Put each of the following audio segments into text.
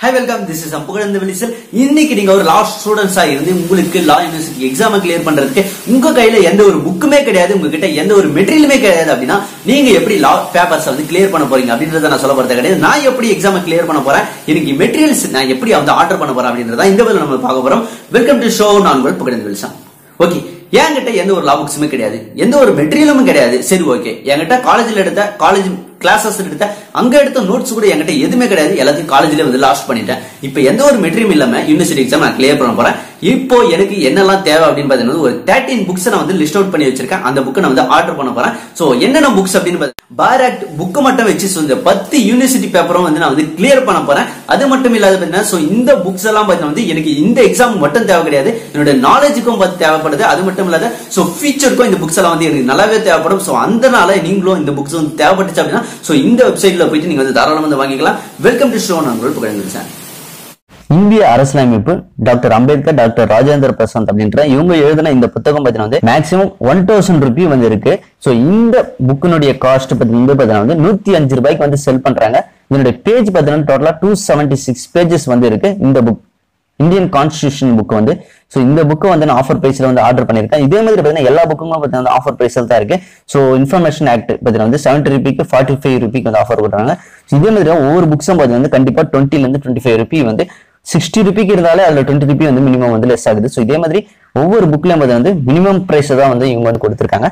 hi welcome this is புகழந்த வெளிசல் இன்னைக்கு நீங்க ஒரு லா ஸ்டூடெண்ட்ஸா இருந்து உங்களுக்கு லா யூனிவர்சிட்டி எக்ஸாம் கிளியர் பண்றதுக்கு உங்க கையில எந்த ஒரு புக்குமே கிடையாது உங்ககிட்ட எந்த ஒரு மெட்டீரியலுமே கிடையாது அப்படின்னா நீங்க எப்படி லா பேப்பர்ஸ் வந்து கிளியர் பண்ண போறீங்க அப்படின்றத நான் சொல்ல போறது கிடையாது நான் எப்படி எக்ஸாம் கிளியர் பண்ண போறேன் எனக்கு மெட்டீரியல்ஸ் நான் எப்படி வந்து ஆர்டர் பண்ண போறேன் அப்படின்றத இந்த வேலை நம்ம பார்க்க போறோம் வெல்கம் டு ஷோ நான் உங்கள் புகழந்த வெளிசன் ஓகே என்கிட்ட எந்த ஒரு லா புக்ஸுமே கிடையாது எந்த ஒரு மெட்டீரியலுமே கிடையாது சரி ஓகே என்கிட்ட காலேஜ்ல எடுத்த காலேஜ் கிளாஸஸ் எடுத்த அங்க எடுத்த நோட்ஸ் கூட என்கிட்ட எதுவுமே கிடையாது எல்லாத்தையும் காலேஜ்ல வந்து லாஸ்ட் பண்ணிட்டேன் இப்போ எந்த ஒரு மெட்டீரியல் இல்லாம யூனிவர்சிட்டி எக்ஸாம் நான் கிளியர் பண்ண போறேன் இப்போ எனக்கு என்னெல்லாம் தேவை அப்படின்னு பாத்தீங்கன்னா ஒரு தேர்ட்டின் புக்ஸ் நான் வந்து லிஸ்ட் அவுட் பண்ணி வச்சிருக்கேன் அந்த புக்கை நான் வந்து ஆர்டர் பண்ண போறேன் சோ என்னென்ன புக்ஸ் அப்படின்னு பார் ஆக்ட் புக்கு மட்டும் வச்சு so இந்த பத்து யூனிவர்சிட்டி பேப்பரும் வந்து நான் வந்து கிளியர் பண்ண போறேன் அது மட்டும் இல்லாத பாத்தீங்கன்னா சோ இந்த புக்ஸ் எல்லாம் பாத்தீங்கன்னா வந்து எனக்கு இந்த எக்ஸாம் மட்டும் தேவை கிடையாது என்னோட நாலேஜுக்கும் பார்த்து தேவைப்படுது அது மட்டும் இல்லாத சோ ஃபீச்சருக்கும் இந்த புக்ஸ் எல்லாம் வந்து எனக்கு நல்லாவே தேவைப்படும் சோ அதனால நீங்களும் இந்த புக்ஸ் வந்து தேவைப்பட்டுச்சு அப்படின்னா சோ இந்த வெப்சைட்ல போயிட்டு நீங்க வந்து தாராளமா வந்து வாங்கிக்கலாம் வெல்கம் டு ஷோ நான் உங்கள் புகழ்ந்து இந்திய அரசியலமைப்பு டாக்டர் அம்பேத்கர் டாக்டர் ராஜேந்திர பிரசாந்த் அப்படின்ற இவங்க எழுதின இந்த புத்தகம் பார்த்தீங்கன்னா வந்து மேக்ஸிமம் ஒன் தௌசண்ட் ருபி வந்து இருக்கு ஸோ இந்த புக்கினுடைய காஸ்ட் பத்தி வந்து பார்த்தீங்கன்னா வந்து நூத்தி அஞ்சு ரூபாய்க்கு வந்து செல் பண்றாங்க இதனுடைய பேஜ் பார்த்தீங்கன்னா டோட்டலா டூ செவன்டி சிக்ஸ் பேஜஸ் வந்து இருக்கு இந்த புக் இந்தியன் கான்ஸ்டியூஷன் புக் வந்து ஸோ இந்த புக்கு வந்து நான் ஆஃபர் பிரைஸ்ல வந்து ஆர்டர் பண்ணியிருக்கேன் இதே மாதிரி பார்த்தீங்கன்னா எல்லா புக்குமே பார்த்தீங்கன்னா ஆஃபர் பிரைஸில் தான் இருக்கு ஸோ இன்ஃபர்மேஷன் ஆக்ட் பார்த்தீங்கன்னா வந்து செவன்டி ருபிக்கு ஃபார்ட்டி ஃபைவ் ருபிக்கு வந்து ஆஃபர் கொடுக்குறாங்க So இதே மாதிரி ஒவ்வொரு புக்ஸும் பார்த்தீங்கன்னா கண்டிப்பாக டுவெண்ட்டிலேருந்து டுவெண்ட்டி ஃபைவ் ருபி வந்து சிக்ஸ்டி ருபிக்கு இருந்தாலே அதில் டுவெண்ட்டி ருபி வந்து மினிமம் வந்து லெஸ் ஆகுது ஸோ இதே மாதிரி ஒவ்வொரு புக்லையும் வந்து மினிமம் பிரைஸ் தான் வந்து இவங்க வந்து கொடுத்துருக்காங்க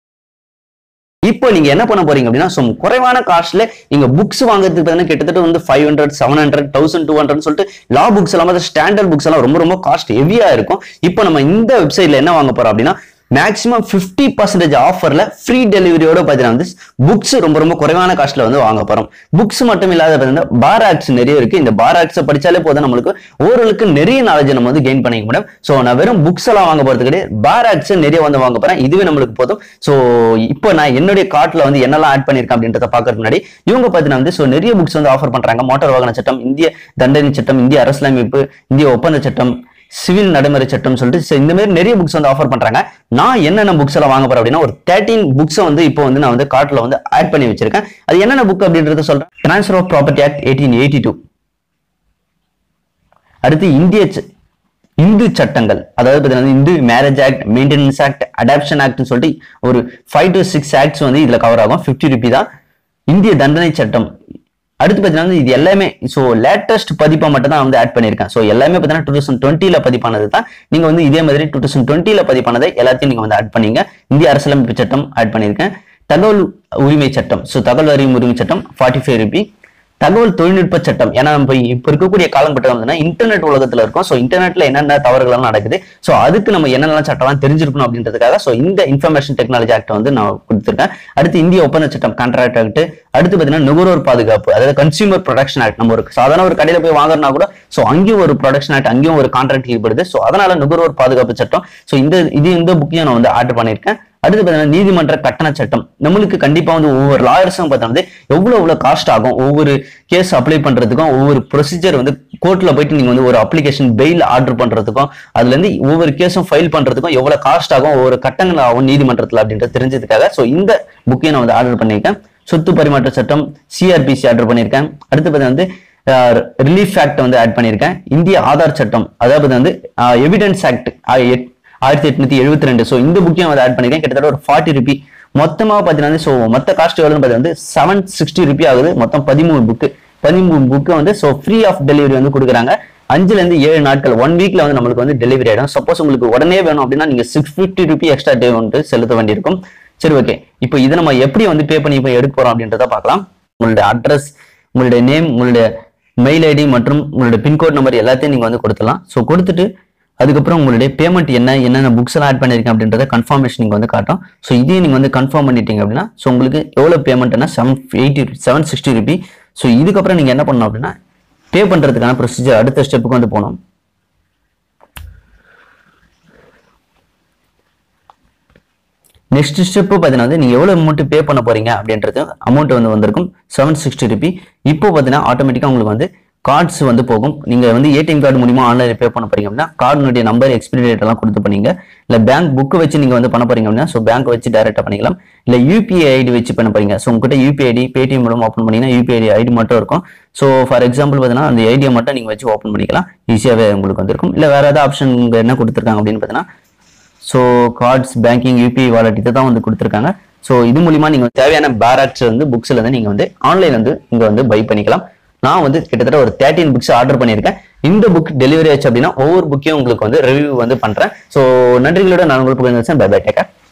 இப்போ நீங்க என்ன பண்ண போறீங்க அப்படின்னா so குறைவான காஸ்ட்ல நீங்க புக்ஸ் வாங்குறதுக்கு பார்த்தீங்கன்னா கிட்டத்தட்ட வந்து five hundred seven hundred thousand two hundred சொல்லிட்டு லா புக்ஸ் எல்லாம் ஸ்டாண்டர்ட் புக்ஸ் எல்லாம் ரொம்ப ரொம்ப காஸ்ட் ஹெவியா இருக்கும் இப்போ நம்ம இந்த வெப்சைட்ல என்ன வாங்க போறோம் அப்படின்னா மேக்ஸிமம் ஃபிஃப்டி பர்சன்டேஜ் ஆஃபர்ல ஃப்ரீ டெலிவரியோட பார்த்தீங்கன்னா வந்து புக்ஸ் ரொம்ப ரொம்ப குறைவான காஸ்ட்ல வந்து வாங்க போறோம் புக்ஸ் மட்டும் இல்லாத பார்த்தீங்கன்னா பார் ஆக்ட்ஸ் நிறைய இருக்கு இந்த பார் ஆக்ட்ஸை படிச்சாலே போதும் நம்மளுக்கு ஓரளவுக்கு நிறைய நாலேஜ் நம்ம வந்து கெயின் பண்ணிக்க முடியும் ஸோ நான் வெறும் புக்ஸ் எல்லாம் வாங்க போறது கிடையாது பார் ஆக்ட்ஸ் நிறைய வந்து வாங்க போறேன் இதுவே நம்மளுக்கு போதும் ஸோ இப்போ நான் என்னுடைய கார்ட்ல வந்து என்னெல்லாம் ஆட் பண்ணியிருக்கேன் அப்படின்றத பார்க்கறதுக்கு முன்னாடி இவங்க பார்த்தீங்கன்னா வந்து ஸோ நிறைய புக்ஸ் வந்து ஆஃபர் பண்றாங்க மோட்டார் வாகன சட்டம் இந்திய தண்டனை சட்டம் இந்திய அரசியலமைப்பு இந்திய ஒப்பந்த சட்டம் சிவில் நடைமுறை சட்டம் சொல்லிட்டு so இந்த மாதிரி நிறைய புக்ஸ் வந்து ஆஃபர் பண்றாங்க நான் என்னென்ன புக்ஸ் எல்லாம் வாங்க போறேன் அப்படின்னா ஒரு தேர்ட்டீன் புக்ஸை வந்து இப்போ வந்து நான் வந்து கார்ட்ல வந்து ஆட் பண்ணி வச்சிருக்கேன் அது என்னென்ன புக் அப்படின்றத சொல்றேன் transfer of property act eighteen eighty two அடுத்து இந்திய ச- இந்து சட்டங்கள் அதாவது பார்த்தீங்கன்னா Hindu marriage act maintenance act adoption ஆக்ட்னு சொல்லிட்டு ஒரு ஃபைவ் டு சிக்ஸ் ஆக்ட்ஸ் வந்து இதுல கவர் ஆகும் ஃபிஃப்டி ருபி தான் இந்திய தண்டனை சட்டம் அடுத்து பார்த்தீங்கன்னா இது எல்லாமே ஸோ லேட்டஸ்ட் பதிப்பை மட்டும் தான் வந்து ஆட் பண்ணியிருக்கேன் ஸோ எல்லாமே பார்த்தீங்கன்னா டூ தௌசண்ட் டுவெண்ட்டில பதிப்பானது தான் நீங்க வந்து இதே மாதிரி டூ தௌசண்ட் டுவெண்ட்டில பதிப்பானதை எல்லாத்தையும் நீங்க வந்து ஆட் பண்ணீங்க இந்திய அரசியலமைப்பு சட்டம் ஆட் பண்ணியிருக்கேன் தகவல் உரிமை சட்டம் ஸோ தகவல் அறியும் உரிமை சட்டம் ஃபார்ட்டி ஃபைவ் ருபி தகவல் தொழில்நுட்ப சட்டம் ஏன்னா நம்ம இப்ப இருக்கக்கூடிய காலகட்டம் வந்து இன்டர்நெட் உலகத்துல இருக்கும் ஸோ இன்டர்நெட்ல என்னென்ன தவறுகள் எல்லாம் நடக்குது ஸோ அதுக்கு நம்ம என்னென்ன சட்டம்லாம் தெரிஞ்சிருக்கணும் அப்படின்றதுக்காக ஸோ இந்த இன்ஃபர்மேஷன் டெக்னாலஜி ஆக்ட் வந்து நான் கொடுத்துருக்கேன் அடுத்து இந்திய ஒப்பந்த சட்டம் கான்ட்ராக்ட் ஆக்ட் அடுத்து பார்த்தீங்கன்னா நுகர்வோர் பாதுகாப்பு அதாவது கன்சியூமர் ப்ரொடக்ஷன் ஆக்ட் நம்ம ஒரு சாதாரண ஒரு கடையில போய் வாங்குறனா கூட ஸோ அங்கேயும் ஒரு ப்ரொடக்ஷன் ஆக்ட் அங்கேயும் ஒரு கான்ட்ராக்ட் ஈடுபடுது ஸோ அதனால நுகர்வோர் பாதுகாப்பு சட்டம் ஸோ இந்த இது இந்த புக்கையும் நான் வந்து ஆர்டர் பண்ணியிருக்கேன் அடுத்து பார்த்தீங்கன்னா நீதிமன்ற கட்டண சட்டம் நம்மளுக்கு கண்டிப்பா வந்து ஒவ்வொரு லாயர்ஸும் பார்த்தீங்கன்னா எவ்வளவு எவ்வளவு காஸ்ட் ஆகும் ஒவ்வொரு கேஸ் அப்ளை பண்றதுக்கும் ஒவ்வொரு ப்ரொசீஜர் வந்து கோர்ட்ல போயிட்டு நீங்க வந்து ஒரு அப்ளிகேஷன் பெயில் ஆர்டர் பண்றதுக்கும் அதுல இருந்து ஒவ்வொரு கேஸும் ஃபைல் பண்றதுக்கும் எவ்வளவு காஸ்ட் ஆகும் ஒவ்வொரு கட்டங்கள் ஆகும் நீதிமன்றத்துல அப்படின்றது தெரிஞ்சதுக்காக ஸோ இந்த புக்கையும் நான் வந்து ஆர்டர் பண்ணியிருக்கேன் சொத்து பரிமாற்ற சட்டம் சிஆர்பிசி ஆர்டர் பண்ணியிருக்கேன் அடுத்து பார்த்தீங்கன்னா வந்து ரிலீஃப் ஆக்ட் வந்து ஆட் பண்ணியிருக்கேன் இந்திய ஆதார் சட்டம் அதாவது வந்து எவிடன்ஸ் ஆக்ட் ஆயிரத்தி எட்நூத்தி எழுபத்தி ரெண்டு ஸோ இந்த புக்கையும் வந்து ஆட் பண்ணிருக்கேன் கிட்டத்தட்ட ஒரு ஃபார்ட்டி ருபி மொத்தமாக பார்த்தீங்கன்னா ஸோ மொத்த காஸ்ட் எவ்வளோன்னு பார்த்தீங்கன்னா வந்து செவன் சிக்ஸ்டி ருபி ஆகுது மொத்தம் பதிமூணு புக்கு பதிமூணு புக்கு வந்து ஸோ ஃப்ரீ ஆஃப் டெலிவரி வந்து கொடுக்குறாங்க அஞ்சுல இருந்து ஏழு நாட்கள் ஒன் வீக்ல வந்து நம்மளுக்கு வந்து டெலிவரி ஆயிடும் சப்போஸ் உங்களுக்கு உடனே வேணும் அப்படின்னா நீங்க six fifty rupee extra day வந்து செலுத்த வேண்டியிருக்கும் சரி ஓகே இப்போ இதை நம்ம எப்படி வந்து பே பண்ணி போய் எடுக்க போறோம் அப்படின்றத பார்க்கலாம் உங்களுடைய அட்ரஸ் உங்களுடைய நேம் உங்களுடைய மெயில் ஐடி மற்றும் உங்களுடைய பின்கோட் நம்பர் எல்லாத்தையும் நீங்க வந்து கொடுத்துலாம் ஸோ கொடுத்துட்டு அதுக்கப்புறம் உங்களுடைய பேமெண்ட் என்ன என்னென்ன புக்ஸ் எல்லாம் ஆட் பண்ணிருக்கேன் அப்படின்றத கன்ஃபர்மேஷன் நீங்க வந்து காட்டும் ஸோ இதையும் நீங்க வந்து கன்ஃபார்ம் பண்ணிட்டீங்க அப்படின்னா ஸோ உங்களுக்கு எவ்வளவு பேமெண்ட்னா seven eighty seven sixty rupee so இதுக்கப்புறம் நீங்க என்ன பண்ணணும் அப்படின்னா பே பண்றதுக்கான ப்ரொசீஜர் அடுத்த ஸ்டெப்புக்கு வந்து போகணும் நெக்ஸ்ட் ஸ்டெப் பார்த்தீங்கன்னா வந்து நீங்கள் எவ்வளோ அமௌண்ட் பே பண்ண போறீங்க அப்படின்றது அமௌண்ட் வந்து வந்திருக்கும் செவன் சிக்ஸ்டி ருபி இப்போ பார்த்தீங்கன்னா ஆட்டோமேட்டிக்காக உங்களுக்கு வந்து கார்ட்ஸ் வந்து போகும் நீங்க வந்து ஏடிஎம் கார்டு மூலியமா ஆன்லைன்ல பே பண்ண போறீங்க அப்படின்னா கார்டுனுடைய நம்பர் எக்ஸ்பிரி டேட் எல்லாம் கொடுத்து பண்ணீங்க இல்ல பேங்க் புக் வச்சு நீங்க வந்து பண்ண போறீங்க அப்படின்னா ஸோ பேங்க் வச்சு டைரக்டா பண்ணிக்கலாம் இல்ல யூபிஐ ஐடி வச்சு பண்ண போறீங்க ஸோ உங்ககிட்ட யூபிஐ ஐடி பேடிஎம் மூலம் ஓப்பன் பண்ணீங்கன்னா யூபிஐ ஐடி மட்டும் இருக்கும் ஸோ ஃபார் எக்ஸாம்பிள் பார்த்தீங்கன்னா அந்த ஐடியை மட்டும் நீங்க வச்சு ஓப்பன் பண்ணிக்கலாம் ஈஸியாவே உங்களுக்கு வந்திருக்கும் இல்ல வேற ஏதாவது ஆப்ஷன் என்ன கொடுத்துருக்காங்க அப்படின்னு பார்த்தீங்கன்னா so cards banking UPI wallet இதை தான் வந்து கொடுத்துருக்காங்க ஸோ இது மூலியமா நீங்க தேவையான பேராக்ஸ் வந்து புக்ஸ்ல இருந்து நீங்க வந்து ஆன்லைன் வந்து இங்க வந்து பை பண்ணிக்கலாம் நான் வந்து கிட்டத்தட்ட ஒரு தேர்ட்டின் புக்ஸ் ஆர்டர் பண்ணியிருக்கேன் இந்த புக் டெலிவரி ஆச்சு அப்படின்னா ஒவ்வொரு புக்கையும் உங்களுக்கு வந்து ரிவ்யூ வந்து பண்றேன் ஸோ நன்றிகளோட நான் உங்களுக்கு பை பை டேக்கா